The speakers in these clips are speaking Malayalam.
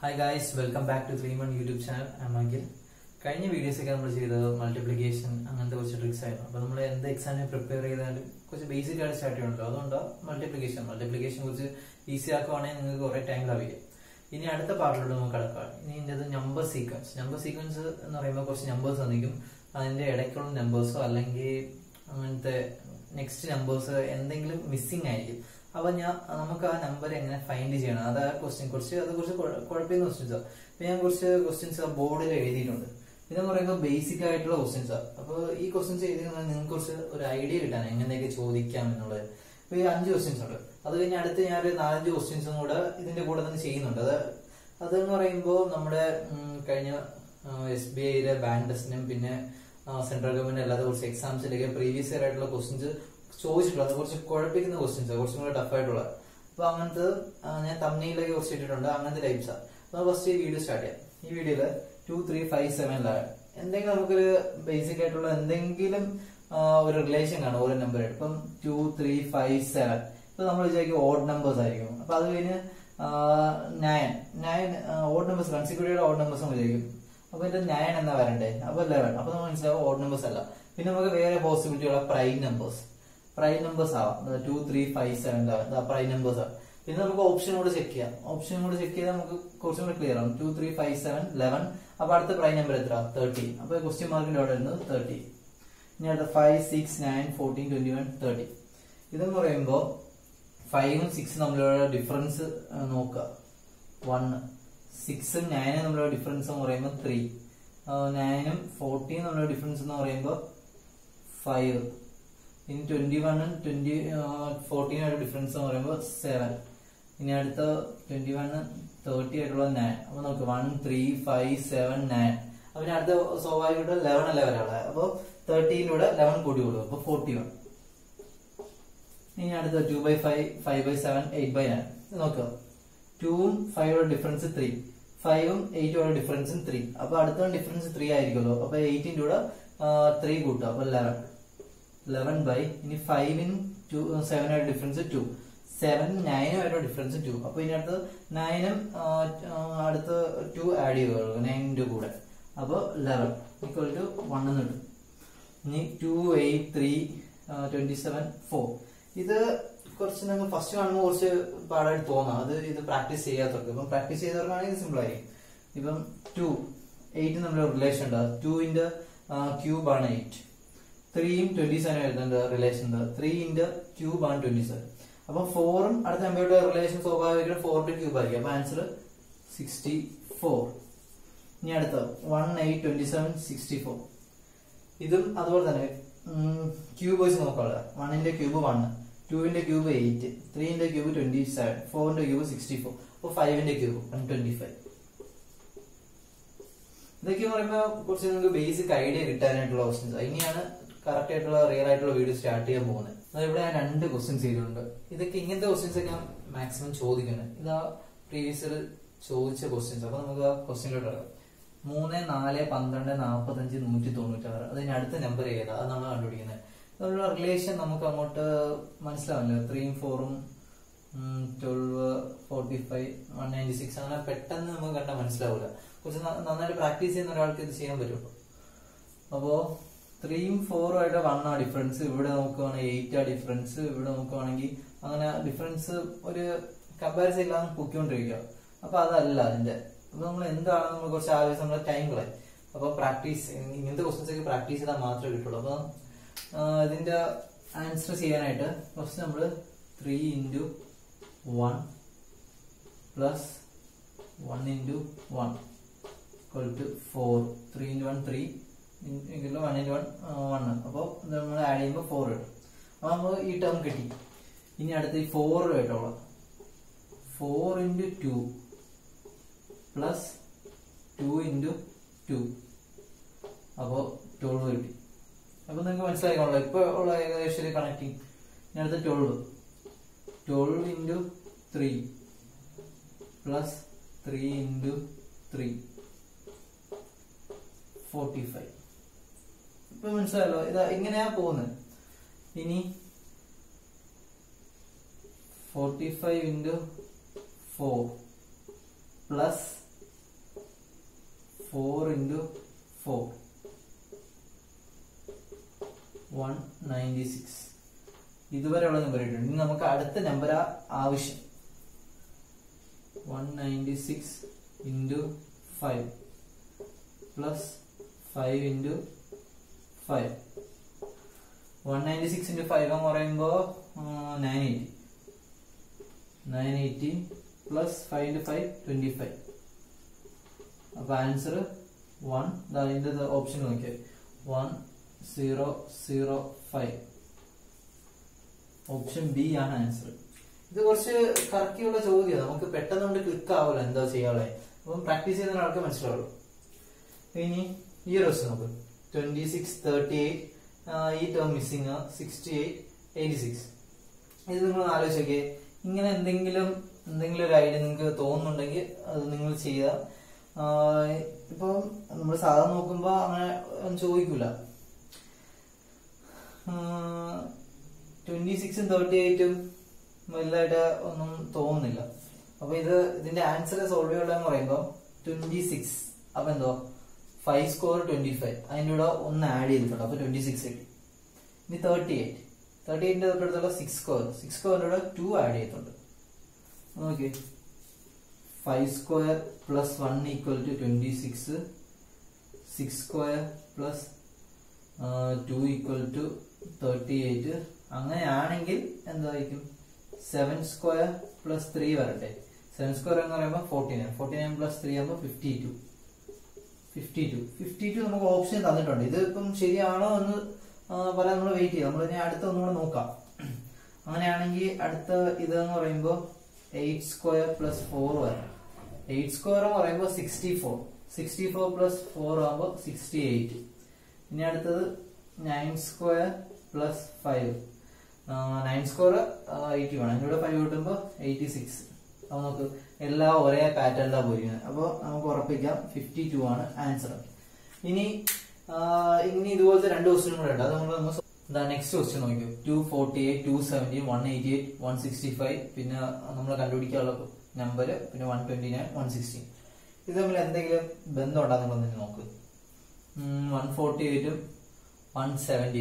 Hi guys welcome back to three മൺ യൂട്യൂബ് ചാനൽ അമങ്കിൽ കഴിഞ്ഞ വീഡിയോസ് ഒക്കെ നമ്മൾ ചെയ്തത് മൾട്ടിപ്ലിക്കേഷൻ അങ്ങനത്തെ കുറച്ച് ട്രിക്സ് ആയിരുന്നു അപ്പോൾ നമ്മൾ എന്ത് എക്സാമിന് പ്രിപ്പയർ ചെയ്താലും കുറച്ച് ബേസിക് ആയിട്ട് സ്റ്റാർട്ട് ചെയ്യണമല്ലോ അതുകൊണ്ട് മൾട്ടിപ്ലിക്കേഷൻ മൾട്ടിപ്ലിക്കേഷൻ കുറച്ച് ഈസി ആക്കുവാണെങ്കിൽ നിങ്ങൾക്ക് കുറേ ടൈം ലഭിക്കും ഇനി അടുത്ത പാർട്ടിലോട്ട് നമുക്ക് കിടക്കാം ഇനി ഇതിൻ്റെ നമ്പർ സീക്വൻസ് നമ്പർ സീക്വൻസ് എന്ന് പറയുമ്പോൾ കുറച്ച് നമ്പേഴ്സ് തന്നിരിക്കും അതിന്റെ ഇടയ്ക്കുള്ള നമ്പേഴ്സോ അല്ലെങ്കിൽ അങ്ങനത്തെ നെക്സ്റ്റ് നമ്പേഴ്സ് എന്തെങ്കിലും മിസ്സിംഗ് ആയിരിക്കും അപ്പൊ ഞാൻ നമുക്ക് ആ നമ്പർ എങ്ങനെ ഫൈൻഡ് ചെയ്യണം അത് ആ ക്വസ്റ്റ്യൻ കുറച്ച് അത് കുറച്ച് കുഴപ്പമില്ല ക്വസ്റ്റ്യൻസ് അപ്പൊ ഞാൻ കുറച്ച് ക്വസ്റ്റ്യൻസ് ബോർഡിൽ എഴുതിയിട്ടുണ്ട് ഇതെന്ന് പറയുമ്പോൾ ബേസിക് ആയിട്ടുള്ള ക്വസ്റ്റ്യൻസ് അപ്പൊ ഈ ക്വസ്റ്റ്യൻസ് എഴുതി നിങ്ങൾക്ക് കുറച്ച് ഒരു ഐഡിയ കിട്ടാൻ എങ്ങനെയൊക്കെ ചോദിക്കാം എന്നുള്ളത് അപ്പൊ ഈ അഞ്ച് ക്വസ്റ്റ്യൻസ് ഉണ്ട് അത് കഴിഞ്ഞ് അടുത്ത് ഞാൻ ഒരു നാലഞ്ച് ക്വസ്റ്റ്യൻസും കൂടെ ഇതിന്റെ കൂടെ തന്നെ ചെയ്യുന്നുണ്ട് അത് അതെന്ന് പറയുമ്പോൾ നമ്മുടെ ഉം, കഴിഞ്ഞ എസ് ബി ഐയിലെ ബാങ്ക് ടെസ്റ്റിനും പിന്നെ സെൻട്രൽ ഗവൺമെന്റ് അല്ലാതെ കുറച്ച് എക്സാംസിലേക്ക് പ്രീവിയസ് ഇയർ ആയിട്ടുള്ള ക്വസ്റ്റ്യൻസ് ചോദിച്ചിട്ടുള്ളത് കുറച്ച് കുഴപ്പിക്കുന്ന ക്വസ്റ്റ്യൻസ് കുറച്ചും കൂടെ ടഫ് ആയിട്ടുള്ള അപ്പൊ അങ്ങനത്തെ ആ, ഞാൻ തമ്മിലേക്ക് കുറച്ച് ഇട്ടിട്ടുണ്ട് അങ്ങനത്തെ ടൈപ്സാണ് അപ്പൊ ഫസ്റ്റ് ഈ വീഡിയോ സ്റ്റാർട്ട് ചെയ്യാം ഈ വീഡിയോയില് two three five seven eleven എന്തെങ്കിലും നമുക്കൊരു ബേസിക് ആയിട്ടുള്ള എന്തെങ്കിലും ആ, ഒരു റിലേഷൻ കാണും ഓരോ നമ്പർ ഇപ്പം ടു ത്രീ ഫൈവ് സെവൻ ഇപ്പൊ നമ്മൾ വിചാരിക്കും ഓഡ് നമ്പേഴ്സ് ആയിരിക്കും അപ്പൊ അത് കഴിഞ്ഞ് nine nine odd numbers consecutive odd numbers വിചാരിക്കും അപ്പൊ ഇത് നയൻ എന്നാ വരണ്ടേ അപ്പൊ ലെവൻ അപ്പൊ നമ്മൾ മനസ്സിലാവും ഓഡ് നമ്പേഴ്സ് അല്ല പിന്നെ നമുക്ക് വേറെ പോസിബിലിറ്റി ഉള്ള പ്രൈം നമ്പേഴ്സ് പ്രൈം നമ്പേഴ്സ് ആവാം two three five seven eleven prime numbers ആണ് പിന്നെ നമുക്ക് ഓപ്ഷൻ കൂടെ ചെക്ക് ചെയ്യാം ഓപ്ഷൻ കൂടെ ചെക്ക് ചെയ്താൽ നമുക്ക് കുറച്ചും കൂടെ ക്ലിയർ ആവും two three five seven eleven അപ്പൊ അടുത്ത പ്രൈം നമ്പർ എത്ര തേർട്ടി അപ്പൊ ക്വസ്റ്റ്യൻ മാർക്കിന്റെ അവിടെ വരുന്നത് തേർട്ടി ഇനി അടുത്ത five six nine fourteen twenty one thirty ഇതെന്ന് പറയുമ്പോൾ ഫൈവും സിക്സും തമ്മിലുള്ള ഡിഫറൻസ് നോക്കുക വണ്ണ് സിക്സും നയനും തമ്മിലുള്ള ഡിഫറൻസ് എന്ന് പറയുമ്പോൾ ത്രീ നയനും ഫോർട്ടീൻ തമ്മിലുള്ള ഡിഫറൻസ് എന്ന് പറയുമ്പോൾ ഫൈവ് ഇനി ട്വന്റി വണ്ണും ട്വന്റി ഫോർട്ടീൻ ആയിട്ട് ഡിഫറൻസ് എന്ന് പറയുമ്പോൾ സെവൻ ഇനി അടുത്ത ട്വന്റി വണ്ണ് തേർട്ടി ആയിട്ടുള്ള നയൻ അപ്പൊ നമുക്ക് one three five seven nine അപ്പൊ ഇനി അടുത്ത സ്വാഭാവികമായിട്ട് ലെവൻ അല്ല വരാളെ അപ്പൊ തേർട്ടിയിലൂടെ ലെവൻ കൂടി കൂടും അപ്പൊ ഫോർട്ടി വൺ ഇനി അടുത്ത two by five five by seven eight by nine നോക്കുക ടൂവും ഫൈവും ഡിഫറൻസ് ത്രീ ഫൈവും എയ്റ്റും ഡിഫറൻസും ത്രീ അപ്പൊ അടുത്ത ഡിഫറൻസ് ത്രീ ആയിരിക്കുമല്ലോ അപ്പൊ എയ്റ്റിന്റെ കൂടെ ത്രീ കൂട്ടുക അപ്പൊ ലെവൻ ലെവൻ ബൈ ഇനി ഫൈവിൻ ടു സെവൻ ആയിട്ട് ഡിഫറൻസ് ടു സെവൻ നയനും ആയിട്ട് ഡിഫറൻസ് ടു അപ്പൊ ഇനി അടുത്ത് നയനും അടുത്ത് ടു ആഡ് ചെയ്യുക നയനിന്റെ കൂടെ അപ്പൊ ലെവൻ ഈക്വൽ ടു വൺ എന്ന് കിട്ടും ഇനി two eight three twenty seven four ഇത് കുറച്ച് നിങ്ങൾ ഫസ്റ്റ് കാണുമ്പോൾ കുറച്ച് പാടായിട്ട് തോന്നാം അത് ഇത് പ്രാക്ടീസ് ചെയ്യാത്തവർക്ക് ഇപ്പം പ്രാക്ടീസ് ചെയ്തവർക്കാണെങ്കിൽ സിമ്പിൾ ആയിരിക്കും ഇപ്പം ടു എയ്റ്റ് നമ്മൾ റിലേഷൻ ഉണ്ട് ടുവിന്റെ ക്യൂബ് ആണ് എയ്റ്റ് ത്രീയും ട്വന്റി സെവൻ എഴുതുന്നുണ്ട് റിലേഷൻ ഉണ്ട് ത്രീ ഇൻഡ് ക്യൂബ് ആണ് ട്വന്റി സെവൻ അപ്പൊ ഫോറും അടുത്ത നമ്പറുടെ റിലേഷൻ സ്വാഭാവികമായിട്ടും ഫോറിന്റെ ക്യൂബ് ആയിരിക്കും അപ്പൊ ആൻസർ സിക്സ്റ്റി ഫോർ ഇനി അടുത്ത one eight twenty seven sixty four ഇതും അതുപോലെ തന്നെ ക്യൂബ് വെച്ച് നോക്കാനുള്ള വണ്ണിന്റെ ക്യൂബ് വൺ ടുവിന്റെ ക്യൂബ് എയ്റ്റ് ത്രീന്റെ ക്യൂബ് ട്വന്റി സെവൻ ഫോറിന്റെ ക്യൂബ് സിക്സ്റ്റി ഫോർ അപ്പൊ ഫൈവിന്റെ ക്യൂബ് വൺ ട്വന്റി ഫൈവ് ഇതൊക്കെ പറയുമ്പോൾ കുറച്ച് നിങ്ങൾക്ക് ബേസിക് ഐഡിയ കിട്ടാനായിട്ടുള്ള ക്വസ്റ്റ്യൻസ് ഇനിയാണ് കറക്റ്റ് ആയിട്ടുള്ള റിയൽ ആയിട്ടുള്ള വീഡിയോ സ്റ്റാർട്ട് ചെയ്യാൻ പോകുന്നത് ഇവിടെ ഞാൻ രണ്ട് ക്വസ്റ്റ്യൻസ് ചെയ്തിട്ടുണ്ട് ഇതൊക്കെ ഇങ്ങനത്തെ ക്വസ്റ്റ്യൻസ് ഒക്കെ മാക്സിമം ചോദിക്കുന്നത് ഇതാ പ്രീവിയസ് ഇയർ ചോദിച്ച ക്വസ്റ്റ്യൻസ് അപ്പൊ നമുക്ക് ആ ക്വസ്റ്റ്യനിലോട്ട് ഇറങ്ങാം മൂന്ന് നാല് പന്ത്രണ്ട് നാൽപ്പത്തഞ്ച് നൂറ്റി തൊണ്ണൂറ്റാറ് അതിന് അടുത്ത നമ്പർ ഏതാ അത് നമ്മൾ കണ്ടുപിടിക്കുന്നത് അതിനുള്ള റിലേഷൻ നമുക്ക് അങ്ങോട്ട് മനസ്സിലാവില്ല ത്രീയും ഫോറും twelve forty five one ninety six അങ്ങനെ പെട്ടെന്ന് നമുക്ക് കണ്ടാൽ മനസ്സിലാവില്ല കുറച്ച് ന- നന്നായിട്ട് പ്രാക്ടീസ് ചെയ്യുന്ന ഒരാൾക്ക് ഇത് ചെയ്യാൻ പറ്റും അപ്പോ ത്രീയും ഫോറും ആയിട്ട് വൺ ആ ഡിഫറൻസ് ഇവിടെ നോക്കുവാണെങ്കിൽ എയ്റ്റ് ആ ഡിഫറൻസ് ഇവിടെ നോക്കുവാണെങ്കിൽ അങ്ങനെ ഡിഫറൻസ് ഒരു കമ്പാരിസൺ ഇല്ലാതെ പൊക്കിക്കൊണ്ടിരിക്കുക അപ്പൊ അതല്ല അതിന്റെ അപ്പൊ നമ്മൾ എന്താണ് നമ്മൾ കുറച്ച് ആലോചിച്ച് നമ്മുടെ ടൈം കളയും അപ്പൊ പ്രാക്ടീസ് ഇങ്ങനത്തെ ക്വസ്റ്റൻസ് ഒക്കെ പ്രാക്ടീസ് ചെയ്താൽ മാത്രമേ കിട്ടുള്ളൂ അപ്പൊ ആ, ഇതിന്റെ ആൻസർ ചെയ്യാനായിട്ട് ഫസ്റ്റ് നമ്മൾ three into one plus one into one equal to four three into one three into one into one one അപ്പോൾ നമ്മൾ ആഡ് ചെയ്യുമ്പോൾ ഫോർ കിട്ടും അപ്പോൾ നമ്മൾ ഈ ടേം കിട്ടി ഇനി അടുത്ത് ഈ ഫോർ കേട്ടോളാം four into two plus two into two അപ്പോൾ ട്വൽവ് കിട്ടി അപ്പൊ നിങ്ങൾക്ക് മനസ്സിലായിക്കോളൂ ഇപ്പൊ ഉള്ള ഏകദേശം കണക്റ്റിംഗ് ഇനി അടുത്ത twelve twelve into three plus three into three forty five ഇപ്പൊ മനസ്സിലായല്ലോ ഇതാ ഇങ്ങനെയാ പോകുന്നത് ഇനി forty five into four plus four into four one ninety six ഇതുവരെയുള്ള നമ്പർ ഇട്ടുണ്ട് ഇനി നമുക്ക് അടുത്ത നമ്പർ ആവശ്യം one ninety six into five plus five into five one ninety six into five എന്ന് പറയുമ്പോൾ nine eighty nine eighty plus five into five twenty five അപ്പൊ ആൻസർ വൺ അതിന്റെ ഓപ്ഷൻ നോക്കിയാൽ one zero zero five option B ആണ് ആൻസർ ഇത് കുറച്ച് കറക്കിയുള്ള ചോദ്യം നമുക്ക് പെട്ടെന്ന് കൊണ്ട് ക്ലിക്ക് ആവില്ല എന്താ ചെയ്യാനുള്ളത് അപ്പം പ്രാക്ടീസ് ചെയ്യുന്ന ആൾക്ക് മനസ്സിലാവുള്ളൂ ഇനി ഈ ഒരു ക്വസ്റ്റ്യൻ നോക്ക് ട്വന്റി സിക്സ് തേർട്ടി എയ്റ്റ് ഈ term missing sixty eight eighty six ഇത് നിങ്ങൾ ആലോചിച്ച് നോക്കിയേ ഇങ്ങനെ എന്തെങ്കിലും എന്തെങ്കിലും ഒരു ഐഡിയ നിങ്ങൾക്ക് തോന്നുന്നുണ്ടെങ്കിൽ അത് നിങ്ങൾ ചെയ്യുക ആഹ് ഇപ്പം നമ്മൾ സാധാരണ നോക്കുമ്പോൾ അങ്ങനെ ഒന്നും ചോദിക്കൂല ട്വന്റി സിക്സും തേർട്ടി എയ്റ്റും വലുതായിട്ട് ഒന്നും തോന്നുന്നില്ല അപ്പൊ ഇത് ഇതിന്റെ ആൻസർ സോൾവ് ചെയ്യുള്ളതെന്ന് പറയുമ്പോൾ ട്വന്റി സിക്സ് അപ്പൊ എന്തോ ഫൈവ് സ്കോർ ട്വന്റി ഫൈവ് അതിൻ്റെ കൂടെ ഒന്ന് ആഡ് ചെയ്തിട്ടുണ്ട് അപ്പൊ ട്വന്റി സിക്സ് കിട്ടി ഇനി തേർട്ടി എയ്റ്റ് തേർട്ടി എയ്റ്റിന്റെ തൊട്ടടുത്തുള്ള സിക്സ് സ്കോർ സിക്സ് സ്കോറിന്റെ കൂടെ ടു ആഡ് ചെയ്തിട്ടുണ്ട് നോക്കി five square plus one equal to twenty six six square plus two equal to thirty eight അങ്ങനെയാണെങ്കിൽ എന്തായിരിക്കും സെവൻ സ്ക്വയർ പ്ലസ് ത്രീ വരട്ടെ സെവൻ സ്ക്വയർ എന്ന് പറയുമ്പോൾ forty nine forty nine plus three ആകുമ്പോൾ fifty two fifty two fifty two നമുക്ക് ഓപ്ഷൻ തന്നിട്ടുണ്ട് ഇത് ഇപ്പം ശരിയാണോ എന്ന് ആ, പറയാൻ നമ്മൾ വെയിറ്റ് ചെയ്യാം നമ്മൾ ഇനി അടുത്ത ഒന്നുകൂടെ നോക്കാം അങ്ങനെയാണെങ്കിൽ അടുത്ത ഇത് എന്ന് പറയുമ്പോൾ എയ്റ്റ് സ്ക്വയർ പ്ലസ് ഫോർ വരാം എയ്റ്റ് സ്ക്വയർ എന്ന് പറയുമ്പോൾ sixty four sixty four plus four ആകുമ്പോൾ സിക്സ്റ്റി എയ്റ്റ് ഇനി അടുത്തത് nine square plus five nine square eighty one അതിൻ്റെ കൂടെ ഫൈവ് കിട്ടുമ്പോൾ എയ്റ്റി സിക്സ് അപ്പൊ നമുക്ക് എല്ലാം ഒരേ പാറ്റേണിലാണ് പോയിരിക്കുന്നത് അപ്പോൾ നമുക്ക് ഉറപ്പിക്കാം ഫിഫ്റ്റി ടു ആണ് ആൻസർ ഇനി ആ, ഇനി ഇതുപോലത്തെ രണ്ട് ക്വസ്റ്റ്യൻ കൂടെ ഉണ്ട് അത് നമ്മൾ നെക്സ്റ്റ് ക്വസ്റ്റ്യൻ നോക്കിയോ two forty eight two seventy one eighty eight one sixty five പിന്നെ നമ്മൾ കണ്ടുപിടിക്കാനുള്ള നമ്പർ പിന്നെ one twenty nine one sixty ഇത് തമ്മിൽ എന്തെങ്കിലും ബന്ധം ഉണ്ടാകുന്നുണ്ടോ എന്ന് നോക്ക് വൺ ഫോർട്ടി എയ്റ്റും വൺ സെവൻറ്റി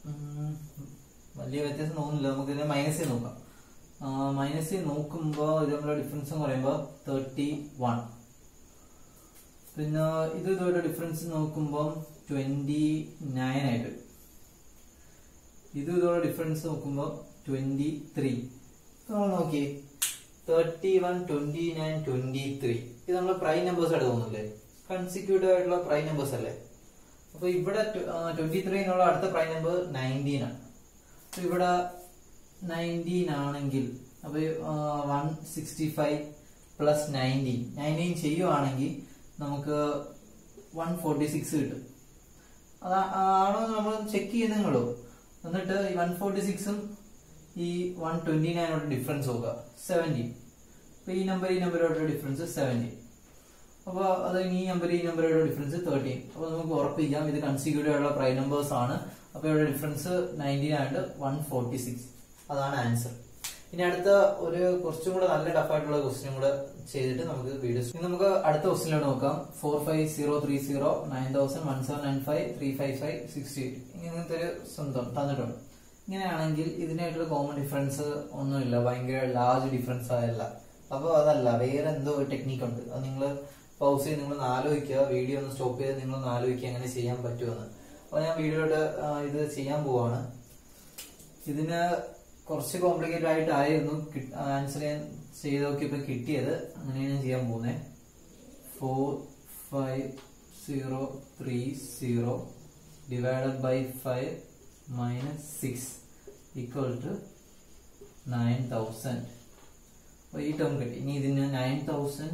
വലിയ വ്യത്യാസം തോന്നുന്നില്ല നമുക്ക് ഇതിനെ മൈനസ് ചെയ്ത് നോക്കാം മൈനസ് ചെയ്ത് നോക്കുമ്പോൾ ഇത് നമ്മുടെ ഡിഫറൻസ് എന്ന് പറയുമ്പോൾ തേർട്ടി വൺ പിന്നെ ഇത് ഇതുമായിട്ട് ഡിഫറൻസ് നോക്കുമ്പോൾ ട്വന്റി നയൻ ആയിട്ട് വരും. ഇത് ഇതോടെ ഡിഫറൻസ് നോക്കുമ്പോൾ ട്വന്റി ത്രീ നമ്മൾ നോക്കി thirty one twenty nine twenty three ഇത് നമ്മൾ പ്രൈം നമ്പേഴ്സ് ആയിട്ട് തോന്നുന്നില്ലേ കൺസിക്യൂട്ടീവ് ആയിട്ടുള്ള പ്രൈം നമ്പേഴ്സ് അല്ലേ അപ്പൊ ഇവിടെ ട്വന്റി ത്രീ എന്നുള്ള അടുത്ത പ്രൈം നമ്പർ നയൻറ്റീൻ ആണ് അപ്പൊ ഇവിടെ നയൻറ്റീൻ ആണെങ്കിൽ അപ്പൊ one sixty five plus nineteen nineteen ചെയ്യുവാണെങ്കിൽ നമുക്ക് വൺ ഫോർട്ടി സിക്സ് കിട്ടും അതാ ആണോ നമ്മൾ ചെക്ക് ചെയ്യുന്നുള്ളൂ എന്നിട്ട് ഈ വൺ ഫോർട്ടി സിക്സും ഈ വൺ ട്വന്റി നയനോട് ഡിഫറൻസ് നോക്കുക സെവൻറ്റീൻ അപ്പൊ ഈ നമ്പർ ഈ നമ്പരോട് ഡിഫറൻസ് സെവൻറ്റീൻ അപ്പൊ അത് ഈ നമ്പർ ഈ നമ്പറുടെ ഡിഫറൻസ് തേർട്ടീൻ അപ്പൊ നമുക്ക് ഉറപ്പിക്കാം ഇത് കൺസിക്യൂട്ടീവ് ആയിട്ടുള്ള പ്രൈം നമ്പേഴ്സ് ആണ് അപ്പൊ ഇവിടെ ഡിഫറൻസ് നയൻറ്റീൻ ആയിട്ട് വൺ ഫോർട്ടി സിക്സ് അതാണ് ആൻസർ ഇനി അടുത്ത ഒരു കുറച്ചും കൂടെ നല്ല ടഫ് ആയിട്ടുള്ള ക്വസ്റ്റ്യൻ കൂടെ ചെയ്തിട്ട് നമുക്ക് വീഡിയോസ് ഇനി നമുക്ക് അടുത്ത ക്വസ്റ്റ്യനിലോട്ട് നോക്കാം four five zero three zero nine thousand one seven nine five three five five sixty eight ഇങ്ങനത്തെ ഒരു സ്വന്തം തന്നിട്ടുണ്ട് ഇങ്ങനെയാണെങ്കിൽ ഇതിനായിട്ടുള്ള കോമൺ ഡിഫറൻസ് ഒന്നുമില്ല ഭയങ്കര ലാർജ് ഡിഫറൻസ് ആയല്ല അപ്പോൾ അതല്ല വേറെ എന്തോ ഒരു ടെക്നീക്ക് ഉണ്ട് അത് നിങ്ങൾ പൗസ് ചെയ്ത് നിങ്ങൾ ആലോചിക്കുക വീഡിയോ ഒന്ന് സ്റ്റോപ്പ് ചെയ്ത് നിങ്ങൾ ഒന്ന് ആലോചിക്കുക എങ്ങനെ ചെയ്യാൻ പറ്റുമെന്ന് അപ്പോൾ ഞാൻ വീഡിയോയുടെ ഇത് ചെയ്യാൻ പോവാണ് ഇതിന് കുറച്ച് കോംപ്ലിക്കേറ്റഡ് ആയിട്ടായിരുന്നു ആൻസർ ഞാൻ ചെയ്ത് നോക്കിയപ്പോൾ കിട്ടിയത് അങ്ങനെയാണ് ഞാൻ ചെയ്യാൻ പോകുന്നത് four five zero three zero divided by five minus six equal to nine thousand അപ്പോൾ ഈ ടേം കിട്ടി ഇനി ഇതിന് nine thousand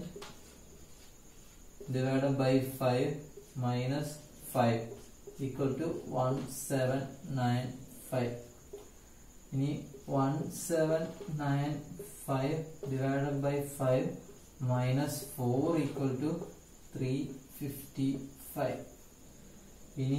divided by 5 minus 5 equal to 1795 ഇനി 1795 divided by 5 minus 4 equal to 355 ഇനി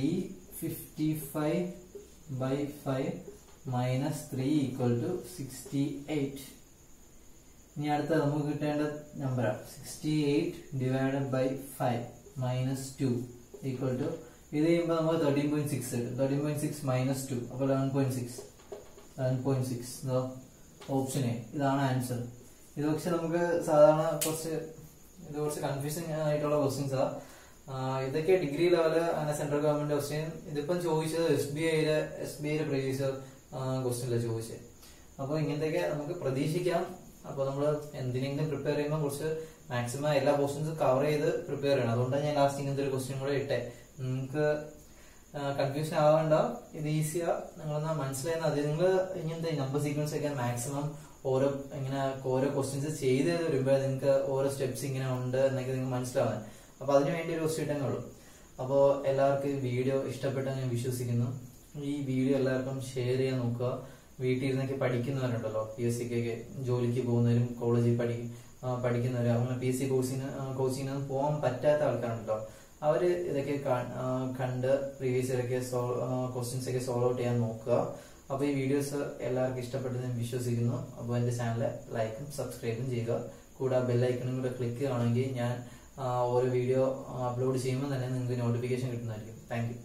355 by 5 minus 3 equal to 68 ഇനി അടുത്ത നമുക്ക് കിട്ടേണ്ട നമ്പറാണ് sixty eight divided by five minus two equal to ഇത് ചെയ്യുമ്പോൾ നമുക്ക് തേർട്ടീൻ പോയിന്റ് സിക്സ് കിട്ടും thirteen point six minus two അപ്പോൾ eleven point six eleven point six ഇതോ ഓപ്ഷൻ എ ഇതാണ് ആൻസർ ഇത് പക്ഷെ നമുക്ക് സാധാരണ കുറച്ച് ഇത് കുറച്ച് കൺഫ്യൂസിങ് ആയിട്ടുള്ള ക്വസ്റ്റ്യൻസാ ഇതൊക്കെ ഡിഗ്രി ലെവല് അങ്ങനെ സെൻട്രൽ ഗവൺമെന്റ് ക്വസ്റ്റ്യൻ ഇതിപ്പം ചോദിച്ചത് എസ് ബി ഐയിലെ എസ് ബി ഐയിലെ പ്രീവിയസ് ക്വസ്റ്റ്യനിലാണ് ചോദിച്ചത് അപ്പോൾ ഇങ്ങനത്തെയൊക്കെ നമുക്ക് പ്രതീക്ഷിക്കാം അപ്പോൾ നമ്മൾ എന്തിനെങ്കിലും പ്രിപ്പയർ ചെയ്യുമ്പോൾ കുറച്ച് മാക്സിമം എല്ലാ ക്വസ്റ്റ്യൻസും കവർ ചെയ്ത് പ്രിപ്പയർ ചെയ്യണം അതുകൊണ്ടാണ് ഞാൻ ലാസ്റ്റ് ഇങ്ങനത്തെ ഒരു ക്വസ്റ്റ്യൻ കൂടെ ഇട്ടെ നിങ്ങൾക്ക് കൺഫ്യൂഷൻ ആവേണ്ട ഇത് ഈസിയാ നിങ്ങളൊന്ന് മനസ്സിലായെന്ന് അത് നിങ്ങൾ ഇങ്ങനത്തെ നമ്പർ സീക്വൻസ് ഒക്കെ മാക്സിമം ഓരോ ഇങ്ങനെ ഓരോ ക്വസ്റ്റ്യൻസ് ചെയ്ത് വരുമ്പോൾ നിങ്ങൾക്ക് ഓരോ സ്റ്റെപ്സ് ഇങ്ങനെ ഉണ്ട് എന്നൊക്കെ നിങ്ങൾക്ക് മനസ്സിലാവാൻ അപ്പൊ അതിന് വേണ്ടി ഒരു ക്വസ്റ്റ്യൻ ഇട്ടേ ഉള്ളൂ അപ്പോൾ എല്ലാവർക്കും ഈ വീഡിയോ ഇഷ്ടപ്പെട്ടെന്ന് ഞാൻ വിശ്വസിക്കുന്നു ഈ വീഡിയോ എല്ലാവർക്കും ഷെയർ ചെയ്യാൻ നോക്കുക വീട്ടിൽ ഇരുന്നൊക്കെ പഠിക്കുന്നവരുണ്ടല്ലോ പി എസ് സിക്കൊക്കെ ജോലിക്ക് പോകുന്നവരും കോളേജിൽ പഠി ആ, പഠിക്കുന്നവരും അങ്ങനെ പി എസ് സി കോഴ്സിന് കോച്ചിങ്ങിന് പോകാൻ പറ്റാത്ത ആൾക്കാരുണ്ടല്ലോ അവര് ഇതൊക്കെ കാ- ആ, കണ്ട് പ്രീവിയസ് ഇയറൊക്കെ ക്വസ്റ്റ്യൻസ് ഒക്കെ സോൾവ് ഔട്ട് ചെയ്യാൻ നോക്കുക അപ്പൊ ഈ വീഡിയോസ് എല്ലാവർക്കും ഇഷ്ടപ്പെട്ടെന്ന് ഞാൻ വിശ്വസിക്കുന്നു അപ്പോൾ എന്റെ ചാനൽ ലൈക്കും സബ്സ്ക്രൈബും ചെയ്യുക കൂടാതെ ബെല്ലൈക്കണും കൂടെ ക്ലിക്ക് ചെയ്യുകയാണെങ്കിൽ ഞാൻ ആ, ഓരോ വീഡിയോ അപ്ലോഡ് ചെയ്യുമ്പോൾ തന്നെ നിങ്ങൾക്ക് നോട്ടിഫിക്കേഷൻ കിട്ടുന്നതായിരിക്കും താങ്ക് യു